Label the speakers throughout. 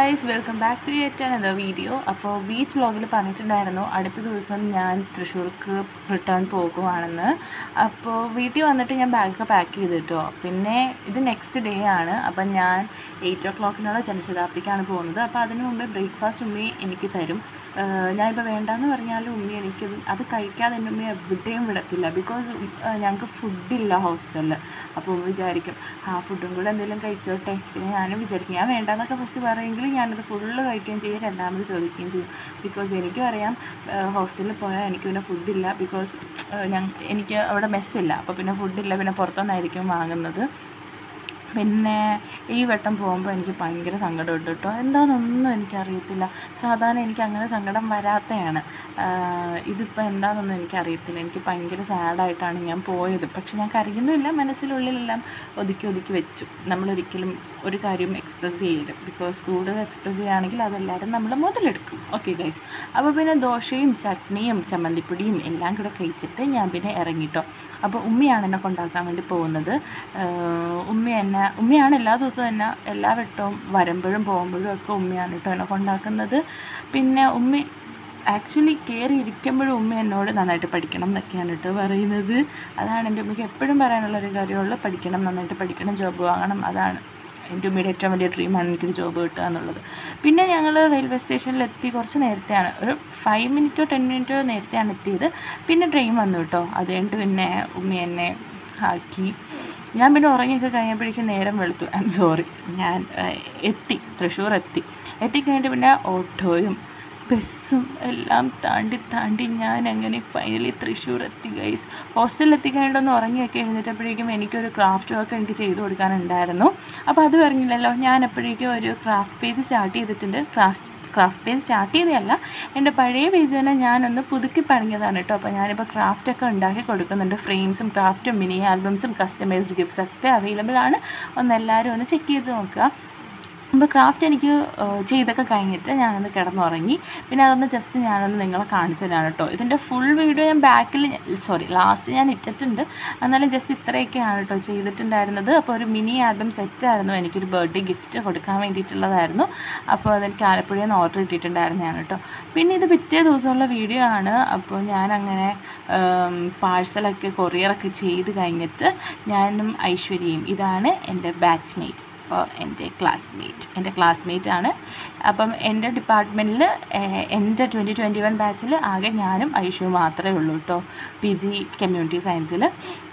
Speaker 1: guys welcome back to yet another video അപ്പോൾ beach വ്ളോഗിൽ പറഞ്ഞിട്ടുണ്ടായിരുന്നു അടുത്ത ദിവസം ഞാൻ തൃശ്ശൂർക്ക് റിട്ടേൺ പോകുവാണെന്ന് അപ്പോൾ വീട്ടിൽ വന്നിട്ട് ഞാൻ ബാഗൊക്കെ പാക്ക് ചെയ്തിട്ടോ പിന്നെ ഇത് നെക്സ്റ്റ് ഡേ ആണ് അപ്പം ഞാൻ എയ്റ്റ് ഓ ക്ലോക്കിനുള്ള ജനശതാബ്ദിക്കാണ് പോകുന്നത് അപ്പോൾ അതിന് മുമ്പേ ബ്രേക്ക്ഫാസ്റ്റ് ഉമ്മി എനിക്ക് തരും ആഹ് ഞാനിപ്പോൾ വേണ്ടാന്ന് പറഞ്ഞാലും ഉമ്മി എനിക്ക് അത് കഴിക്കാതെ എൻ്റെ ഉമ്മി എവിടെയും വിടത്തില്ല ബിക്കോസ് ഞങ്ങൾക്ക് ഫുഡില്ല ഹോസ്റ്റലിൽ അപ്പോൾ ഉമ്മ വിചാരിക്കും ആ ഫുഡും കൂടെ എന്തെങ്കിലും കഴിച്ചോട്ടെ പിന്നെ ഞാനും വിചാരിക്കും ഞാൻ വേണ്ടാന്നൊക്കെ ഫസ്റ്റ് പറയുമെങ്കിൽ ഞാനത് ഫുള്ള് കഴിക്കുകയും ചെയ്യും രണ്ടാമത് ചോദിക്കുകയും ചെയ്യും ബിക്കോസ് എനിക്കും അറിയാം ഹോസ്റ്റലിൽ പോയാൽ എനിക്ക് പിന്നെ ഫുഡില്ല ബിക്കോസ് ഞാൻ എനിക്ക് അവിടെ മെസ്സില്ല അപ്പോൾ പിന്നെ ഫുഡില്ല പിന്നെ പുറത്തുനിന്നായിരിക്കും വാങ്ങുന്നത് പിന്നെ ഈ വട്ടം പോകുമ്പോൾ എനിക്ക് ഭയങ്കര സങ്കടമുണ്ട് കേട്ടോ എന്താണെന്നൊന്നും എനിക്കറിയത്തില്ല സാധാരണ എനിക്ക് അങ്ങനെ സങ്കടം വരാത്തതാണ് ഇതിപ്പോൾ എന്താണെന്നൊന്നും എനിക്കറിയത്തില്ല എനിക്ക് ഭയങ്കര സാഡായിട്ടാണ് ഞാൻ പോയത് പക്ഷെ ഞാൻ കരയുന്നില്ല മനസ്സിനുള്ളിലെല്ലാം ഒതുക്കി ഒതുക്കി വെച്ചു നമ്മളൊരിക്കലും ഒരു കാര്യം എക്സ്പ്രസ് ചെയ്യരുത് ബിക്കോസ് കൂടുതൽ എക്സ്പ്രസ് ചെയ്യുകയാണെങ്കിൽ അതെല്ലാവരും നമ്മൾ മുതലെടുക്കും ഓക്കെ ഗൈസ് അപ്പോൾ പിന്നെ ദോശയും ചട്നിയും ചമ്മന്തിപ്പൊടിയും എല്ലാം കൂടെ കഴിച്ചിട്ട് ഞാൻ പിന്നെ ഇറങ്ങിട്ടോ അപ്പോൾ ഉമ്മയാണ് എന്നെ കൊണ്ടാക്കാൻ വേണ്ടി പോകുന്നത് ഉമ്മ എന്നെ ഉമ്മയാണ് എല്ലാ ദിവസവും എന്നെ എല്ലാ വട്ടവും വരുമ്പോഴും പോകുമ്പോഴും ഒക്കെ ഉമ്മയാണ് കേട്ടോ എന്നെ കൊണ്ടാക്കുന്നത് പിന്നെ ഉമ്മ ആക്ച്വലി കയറി ഇരിക്കുമ്പോഴും ഉമ്മ എന്നോട് നന്നായിട്ട് പഠിക്കണം എന്നൊക്കെയാണ് കേട്ടോ പറയുന്നത് അതാണ് എൻ്റെ ഉമ്മയ്ക്ക് എപ്പോഴും പറയാനുള്ളൊരു കാര്യമുള്ളൂ പഠിക്കണം നന്നായിട്ട് പഠിക്കണം ജോബ് വാങ്ങണം അതാണ് എൻ്റെ ഉമ്മയുടെ ഏറ്റവും വലിയ ഡ്രീമാണ് എനിക്കൊരു ജോബ് കിട്ടുക എന്നുള്ളത് പിന്നെ ഞങ്ങൾ റെയിൽവേ സ്റ്റേഷനിൽ എത്തി കുറച്ച് നേരത്തെയാണ് ഒരു ഫൈവ് മിനിറ്റോ ടെൻ മിനിറ്റോ നേരത്തെയാണ് എത്തിയത് പിന്നെ ട്രെയിൻ വന്നു കേട്ടോ അത് കഴിഞ്ഞിട്ട് പിന്നെ ഉമ്മ എന്നെ ആക്കി ഞാൻ പിന്നെ ഉറങ്ങിയൊക്കെ കഴിഞ്ഞപ്പോഴേക്കും നേരം വെളുത്തു ഐ എം സോറി ഞാൻ എത്തി തൃശ്ശൂർ എത്തി എത്തിക്കഴിഞ്ഞിട്ട് പിന്നെ ഓട്ടോയും ബസ്സും എല്ലാം താണ്ടി താണ്ടി ഞാൻ അങ്ങനെ ഫൈനലി തൃശ്ശൂർ എത്തി ഗൈസ് ഹോസ്റ്റലിൽ എത്തിക്കഴിഞ്ഞിട്ടൊന്ന് ഉറങ്ങിയൊക്കെ എഴുന്നേറ്റപ്പോഴേക്കും എനിക്കൊരു ക്രാഫ്റ്റ് വർക്ക് എനിക്ക് ചെയ്തു കൊടുക്കാനുണ്ടായിരുന്നു അപ്പോൾ അത് പറഞ്ഞില്ലല്ലോ ഞാൻ എപ്പോഴേക്കും ഒരു ക്രാഫ്റ്റ് പേജ് സ്റ്റാർട്ട് ചെയ്തിട്ടുണ്ട് ക്രാഫ്റ്റ് ക്രാഫ്റ്റ് പേജ് സ്റ്റാർട്ട് ചെയ്തതല്ല എൻ്റെ പഴയ പേജ് തന്നെ ഞാനൊന്ന് പുതുക്കി പണിഞ്ഞതാണ് കേട്ടോ അപ്പോൾ ഞാനിപ്പോൾ ക്രാഫ്റ്റൊക്കെ ഉണ്ടാക്കി കൊടുക്കുന്നുണ്ട് ഫ്രെയിംസും ക്രാഫ്റ്റും മിനി ആൽബംസും കസ്റ്റമൈസ്ഡ് ഗിഫ്റ്റ്സ് ഒക്കെ അവൈലബിൾ ആണ് ഒന്ന് എല്ലാവരും ഒന്ന് ചെക്ക് ചെയ്ത് നോക്കുക അപ്പോൾ ക്രാഫ്റ്റ് എനിക്ക് ചെയ്തൊക്കെ കഴിഞ്ഞിട്ട് ഞാനൊന്ന് കിടന്നുറങ്ങി പിന്നെ അതൊന്ന് ജസ്റ്റ് ഞാനൊന്ന് നിങ്ങളെ കാണിച്ചു തരാണ് കേട്ടോ ഇതിൻ്റെ ഫുൾ വീഡിയോ ഞാൻ ബാക്കിൽ സോറി ലാസ്റ്റ് ഞാൻ ഇട്ടിട്ടുണ്ട് എന്നാലും ജസ്റ്റ് ഇത്രയൊക്കെയാണ് കേട്ടോ ചെയ്തിട്ടുണ്ടായിരുന്നത് അപ്പോൾ ഒരു മിനി ആൽബം സെറ്റായിരുന്നു എനിക്കൊരു ബർത്ത്ഡേ ഗിഫ്റ്റ് കൊടുക്കാൻ വേണ്ടിയിട്ടുള്ളതായിരുന്നു അപ്പോൾ അതെനിക്ക് ആലപ്പുഴയിൽ നിന്ന് ഓർഡർ ഇട്ടിട്ടുണ്ടായിരുന്നതാണ് കേട്ടോ പിന്നെ ഇത് പിറ്റേ ദിവസമുള്ള വീഡിയോ ആണ് അപ്പോൾ ഞാനങ്ങനെ പാഴ്സലൊക്കെ കൊറിയറൊക്കെ ചെയ്ത് കഴിഞ്ഞിട്ട് ഞാനും ഐശ്വര്യയും ഇതാണ് എൻ്റെ ബാച്ച്മേറ്റ് ഓർ എൻ്റെ ക്ലാസ്മേറ്റ് എൻ്റെ ക്ലാസ്മേറ്റ് ആണ് അപ്പം എൻ്റെ ഡിപ്പാർട്ട്മെൻറ്റിൽ എൻ്റെ ട്വൻറ്റി ട്വൻറ്റി വൺ ബാച്ചിൽ ആകെ ഞാനും ഐഷു മാത്രമേ ഉള്ളൂ കേട്ടോ പി ജി കമ്മ്യൂണിറ്റി സയൻസിൽ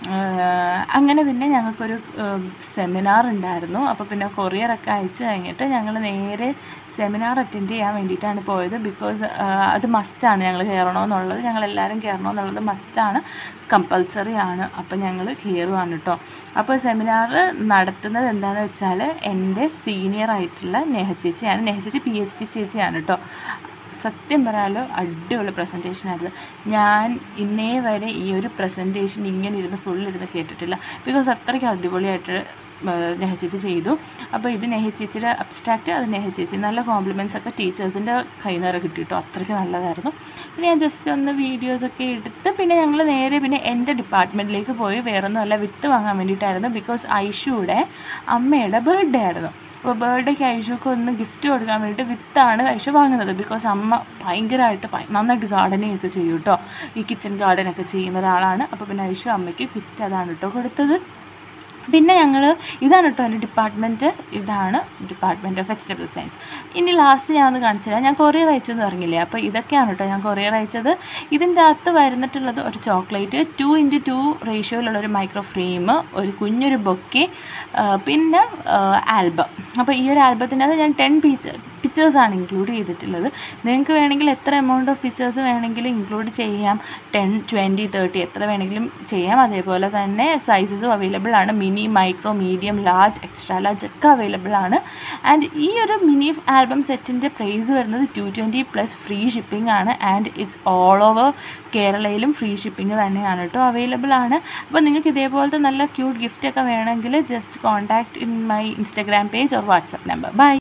Speaker 1: അങ്ങനെ പിന്നെ ഞങ്ങൾക്കൊരു സെമിനാർ ഉണ്ടായിരുന്നു അപ്പോൾ പിന്നെ കൊറിയറൊക്കെ അയച്ച് കഴിഞ്ഞിട്ട് ഞങ്ങൾ നേരെ സെമിനാർ അറ്റൻഡ് ചെയ്യാൻ വേണ്ടിയിട്ടാണ് പോയത് ബിക്കോസ് അത് മസ്റ്റാണ് ഞങ്ങൾ കയറണമെന്നുള്ളത് ഞങ്ങളെല്ലാവരും കയറണമെന്നുള്ളത് മസ്റ്റാണ് കമ്പൽസറി ആണ് അപ്പോൾ ഞങ്ങൾ കയറുവാണ് കേട്ടോ അപ്പോൾ സെമിനാർ നടത്തുന്നത് എന്താണെന്ന് വെച്ചാൽ എൻ്റെ സീനിയർ ആയിട്ടുള്ള നെഹ ചേച്ചിയാണ് നെഹ ചേച്ചി പി എച്ച് ഡി ചേച്ചിയാണ് കേട്ടോ സത്യം പറയാലോ അടിപൊളി പ്രസൻറ്റേഷൻ ആയിരുന്നു ഞാൻ ഇന്നേ വരെ ഈ ഒരു പ്രസൻറ്റേഷൻ ഇങ്ങനെ ഇരുന്ന് ഫുൾ ഇരുന്ന് കേട്ടിട്ടില്ല ബിക്കോസ് അത്രയ്ക്ക് അടിപൊളിയായിട്ട് നെഹ ചേച്ചി ചെയ്തു അപ്പോൾ ഇത് നെഹ ചേച്ചിയുടെ അബ്സ്ട്രാക്റ്റ് അത് നെഹ ചേച്ചി നല്ല കോംപ്ലിമെൻറ്റ്സ് ഒക്കെ ടീച്ചേഴ്സിൻ്റെ കയ്യിൽ നിന്ന് കിട്ടി കേട്ടോ അത്രയ്ക്ക് നല്ലതായിരുന്നു പിന്നെ ഞാൻ ജസ്റ്റ് ഒന്ന് വീഡിയോസൊക്കെ എടുത്ത് പിന്നെ ഞങ്ങൾ നേരെ പിന്നെ എൻ്റെ ഡിപ്പാർട്ട്മെൻറ്റിലേക്ക് പോയി വേറൊന്നുമല്ല വിത്ത് വാങ്ങാൻ വേണ്ടിയിട്ടായിരുന്നു ബിക്കോസ് ഐഷുയുടെ അമ്മയുടെ ബർത്ത്ഡേ ആയിരുന്നു അപ്പോൾ ബർത്ത്ഡേക്ക് ഐഷുക്ക് ഒന്ന് ഗിഫ്റ്റ് കൊടുക്കാൻ വേണ്ടിയിട്ട് വിത്താണ് ഐഷു വാങ്ങുന്നത് ബിക്കോസ് അമ്മ ഭയങ്കരമായിട്ട് നന്നായിട്ട് ഗാർഡനിങ് ഒക്കെ ചെയ്യും കേട്ടോ ഈ കിച്ചൺ ഗാർഡനൊക്കെ ചെയ്യുന്ന ഒരാളാണ് അപ്പോൾ പിന്നെ ഐഷു അമ്മയ്ക്ക് ഗിഫ്റ്റ് അതാണ് കേട്ടോ കൊടുത്തത് പിന്നെ ഞങ്ങൾ ഇതാണ് കേട്ടോ എൻ്റെ ഡിപ്പാർട്ട്മെൻറ്റ് ഇതാണ് ഡിപ്പാർട്ട്മെൻറ്റ് ഓഫ് വെജിറ്റബിൾ സയൻസ് ഇനി ലാസ്റ്റ് ഞാൻ ഒന്ന് കാണിച്ചു തരാം ഞാൻ കൊറിയർ അയച്ചു എന്ന് പറഞ്ഞില്ലേ അപ്പോൾ ഇതൊക്കെയാണ് കേട്ടോ ഞാൻ കൊറിയർ അയച്ചത് ഇതിൻ്റെ അകത്ത് വരുന്നിട്ടുള്ളത് ഒരു ചോക്ലേറ്റ് ടു ഇൻറ്റു ടു റേഷ്യോയിലുള്ള ഒരു മൈക്രോ ഫ്രെയിം ഒരു കുഞ്ഞൊരു ബൊക്കെ പിന്നെ ആൽബം അപ്പോൾ ഈ ഒരു ആൽബത്തിൻ്റെ അകത്ത് ഞാൻ ടെൻ പീച്ച് പിക്ചേഴ്സാണ് ഇൻക്ലൂഡ് ചെയ്തിട്ടുള്ളത് നിങ്ങൾക്ക് വേണമെങ്കിൽ എത്ര എമൗണ്ട് ഓഫ് പിക്ചേഴ്സ് വേണമെങ്കിലും ഇൻക്ലൂഡ് ചെയ്യാം ടെൻ ട്വൻറ്റി തേർട്ടി എത്ര വേണമെങ്കിലും ചെയ്യാം അതേപോലെ തന്നെ സൈസസും അവൈലബിൾ ആണ് mini micro medium large extra large ഒക്കെ അവൈലബിൾ ആണ് ആൻഡ് ഈ ഒരു മിനി ആൽബം സെറ്റിൻ്റെ പ്രൈസ് വരുന്നത് two twenty plus free shipping ആണ് ആൻഡ് ഇറ്റ്സ് ഓൾ ഓവർ കേരളയിലും ഫ്രീ ഷിപ്പിംഗ് തന്നെയാണ് കേട്ടോ അവൈലബിൾ ആണ് അപ്പോൾ നിങ്ങൾക്ക് ഇതേപോലത്തെ നല്ല ക്യൂട്ട് ഗിഫ്റ്റ് ഒക്കെ വേണമെങ്കിൽ just contact in my Instagram page or WhatsApp number by